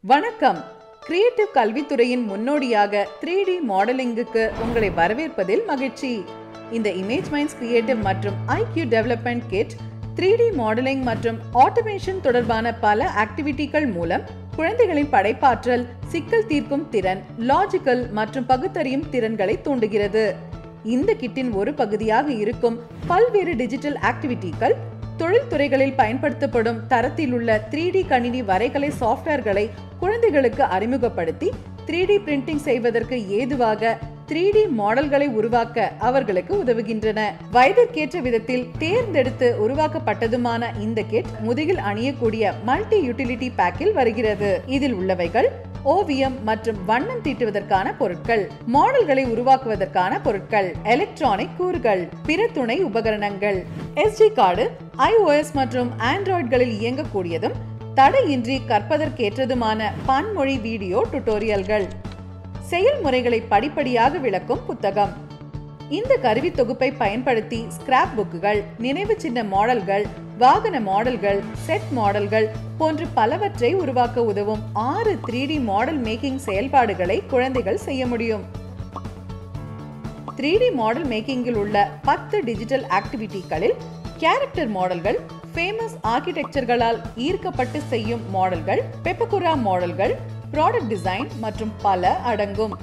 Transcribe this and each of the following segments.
வணக்கம் கிரியேட்டிவ் கல்வித்துறையின் முன்னோடியாக த்ரீ டி மாடலிங்குக்கு உங்களை வரவேற்பதில் மகிழ்ச்சி இந்த இமேஜ் மைன்ஸ் கிரியேட்டிவ் மற்றும் IQ development kit three D modelling மற்றும் ஆட்டோமேஷன் தொடர்பான பல ஆக்டிவிட்டிகள் மூலம் குழந்தைகளின் படைப்பாற்றல் சிக்கல் தீர்க்கும் திறன் லாஜிக்கல் மற்றும் பகுத்தறியும் திறன்களை தூண்டுகிறது இந்த கிட்டின் ஒரு பகுதியாக இருக்கும் பல்வேறு டிஜிட்டல் ஆக்டிவிட்டிகள் தொழில்துறைகளில் பயன்படுத்தப்படும் தரத்திலுள்ள த்ரீ டி கணினி வரைகலை சாஃப்ட்வேர்களை குழந்தைகளுக்கு அறிமுகப்படுத்தி த்ரீ டி பிரிண்டிங் செய்வதற்கு ஏதுவாக த்ரீ டி மாடல்களை உருவாக்க அவர்களுக்கு உதவுகின்றன வயதிற்கேற்ற விதத்தில் தேர்ந்தெடுத்து உருவாக்கப்பட்டதுமான இந்த கிட் முதுகில் அணியக்கூடிய மல்டி யூட்டிலிட்டி பேக்கில் வருகிறது இதில் உள்ளவைகள் ஓவியம் மற்றும் வண்ணம் தீட்டுவதற்கான பொருட்கள் மாடல்களை உருவாக்குவதற்கான பொருட்கள் எலக்ட்ரானிக் கூறுகள் பிற துணை உபகரணங்கள் எஸ்டி கார்டு iOS மற்றும் ஆண்ட்ராய்டுகளில் இயங்கக்கூடியதும் தடையின்றி கற்பதற்கேற்றதுமான பன்மொழி வீடியோ டுட்டோரியல்கள் செயல்முறைகளை படிப்படியாக விளக்கும் புத்தகம் இந்த கருவி தொகுப்பை பயன்படுத்தி ஸ்கிராப் புக்குகள் நினைவு சின்ன மாடல்கள் வாகன மாடல்கள் செட் மாடல்கள் போன்று பலவற்றை உருவாக்க உதவும் ஆறு த்ரீ டி மாடல் மேக்கிங் செயல்பாடுகளை குழந்தைகள் செய்ய முடியும் த்ரீ டி மாடல் மேக்கிங்கில் உள்ள பத்து டிஜிட்டல் ஆக்டிவிட்டிகளில் கேரக்டர் மாடல்கள் ஃபேமஸ் ஆர்கிடெக்சர்களால் ஈர்க்கப்பட்டு செய்யும் மாடல்கள் பெப்பகுரா மாடல்கள் ப்ராடக்ட் டிசைன் மற்றும் பல அடங்கும்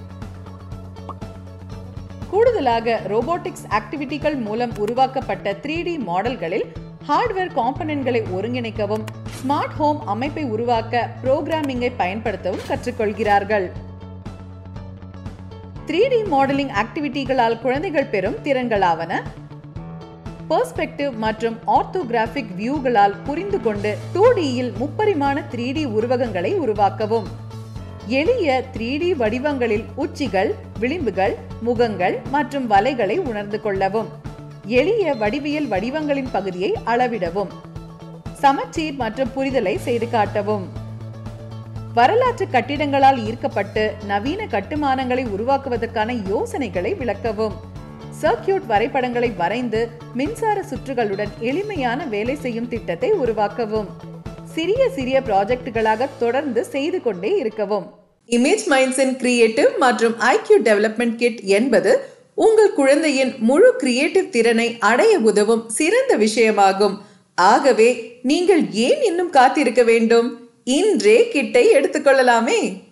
கூடுதலாக ரோபோட்டிக்ஸ் ஆக்டிவிட்டிகள் மூலம் உருவாக்கப்பட்ட த்ரீ டி மாடல்களில் ஹார்ட்வேர் காம்பனன்ட்களை ஒருங்கிணைக்கவும் ஸ்மார்ட் ஹோம் அமைப்பை உருவாக்க புரோகிராமிங்கை பயன்படுத்தவும் கற்றுக்கொள்கிறார்கள் த்ரீ டி மாடலிங் ஆக்டிவிட்டிகளால் குழந்தைகள் பெறும் திறன்களாவன பெர்ஸ்பெக்டிவ் மற்றும் ஆர்த்தோகிராஃபிக் வியூகளால் புரிந்து கொண்டு டூ டியில் முப்பரிமாண த்ரீ டி உருவகங்களை உருவாக்கவும் எளிய த்ரீ டி வடிவங்களில் உச்சிகள் விளிம்புகள் முகங்கள் மற்றும் வலைகளை உணர்ந்து கொள்ளவும் எளிய வடிவியல் வடிவங்களின் பகுதியை அளவிடவும் சமச்சீர் மற்றும் புரிதலை செய்து காட்டவும் வரலாற்று கட்டிடங்களால் ஈர்க்கப்பட்டு நவீன கட்டுமானங்களை உருவாக்குவதற்கான யோசனைகளை விளக்கவும் சர்க்கியூட் வரைபடங்களை வரைந்து மின்சார சுற்றுகளுடன் எளிமையான வேலை செய்யும் திட்டத்தை உருவாக்கவும் சிறிய சிறிய ப்ராஜெக்டுகளாக தொடர்ந்து செய்து கொண்டே இருக்கவும் இமேஜ் மைண்ட்ஸின் கிரியேட்டிவ் மற்றும் ஐக்யூ டெவலப்மெண்ட் கிட் என்பது உங்கள் குழந்தையின் முழு கிரியேட்டிவ் திறனை அடைய உதவும் சிறந்த விஷயமாகும் ஆகவே நீங்கள் ஏன் இன்னும் காத்திருக்க வேண்டும் இன்றே கிட்டை எடுத்துக்கொள்ளலாமே